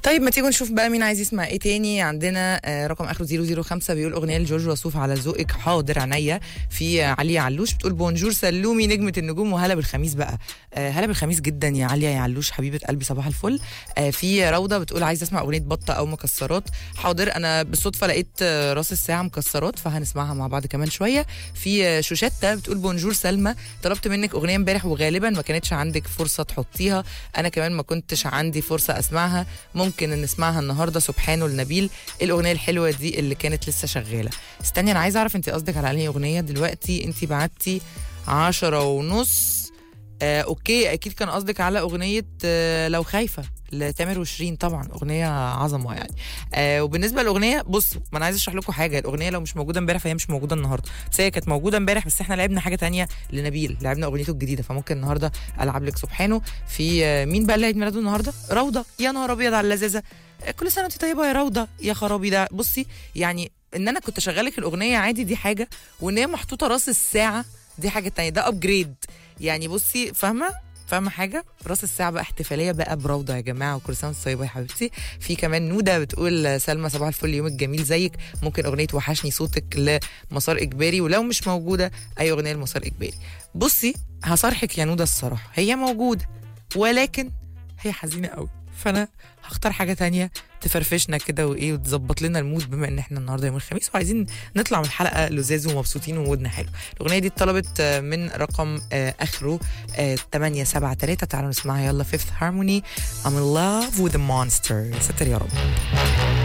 طيب ما تيجوا نشوف بقى مين عايز يسمع ايه تاني عندنا آه، رقم اخره 005 بيقول اغنيه لجورج وسوف على ذوقك حاضر عينيا في آه، عليا علوش بتقول بونجور سلومي نجمه النجوم وهلا بالخميس بقى آه، هلا بالخميس جدا يا عليا يا علوش حبيبه قلبي صباح الفل آه، في روضه بتقول عايزه اسمع اغنيه بطه او مكسرات حاضر انا بالصدفه لقيت آه، راس الساعه مكسرات فهنسمعها مع بعض كمان شويه في آه، شوشتة بتقول بونجور سلمى طلبت منك اغنيه امبارح وغالبا ما كانتش عندك فرصه تحطيها انا كمان ما كنتش عندي فرصه اسمعها ممكن نسمعها النهارده سبحانه النبيل الاغنيه الحلوه دي اللي كانت لسه شغاله استني انا عايزه اعرف انت قصدك على انهي اغنيه دلوقتي انت بعتي عشرة ونص آه اوكي اكيد كان قصدك على اغنيه آه لو خايفه لتامر وشيرين طبعا اغنيه عظمه يعني آه وبالنسبه للاغنيه بص ما انا عايز اشرح لكم حاجه الاغنيه لو مش موجوده امبارح فهي مش موجوده النهارده بس هي كانت موجوده امبارح بس احنا لعبنا حاجه تانية لنبيل لعبنا اغنيته الجديده فممكن النهارده العب لك سبحانه في آه مين بقى اللي عيد ميلاده النهارده روضه يا نهار ابيض على اللذاذه آه كل سنه وانت طيبه يا روضه يا خرابي ده بصي يعني ان انا كنت اشغلك الاغنيه عادي دي حاجه وان هي محطوطه راس الساعه دي حاجه تانية ده ابجريد يعني بصي فاهمه فاهمه حاجه راس الساعه بقى احتفاليه بقى بروضه يا جماعه وكل سنه وانت طيبه يا حبيبتي في كمان نوده بتقول سلمى صباح الفل يومك جميل زيك ممكن اغنيه وحشني صوتك لمسار اجباري ولو مش موجوده اي اغنيه لمسار اجباري بصي هصارحك يا نوده الصراحه هي موجوده ولكن هي حزينه قوي فانا هختار حاجه تانية تفرفشنا كده وايه وتظبط لنا المود بما ان احنا النهارده يوم الخميس وعايزين نطلع من الحلقه لزاز ومبسوطين ومودنا حلو الاغنيه دي اتطلبت آه، من رقم آه، اخره 873 تعالوا نسمعها يلا فيفث هارموني I'm in love with a monster ستر يا رب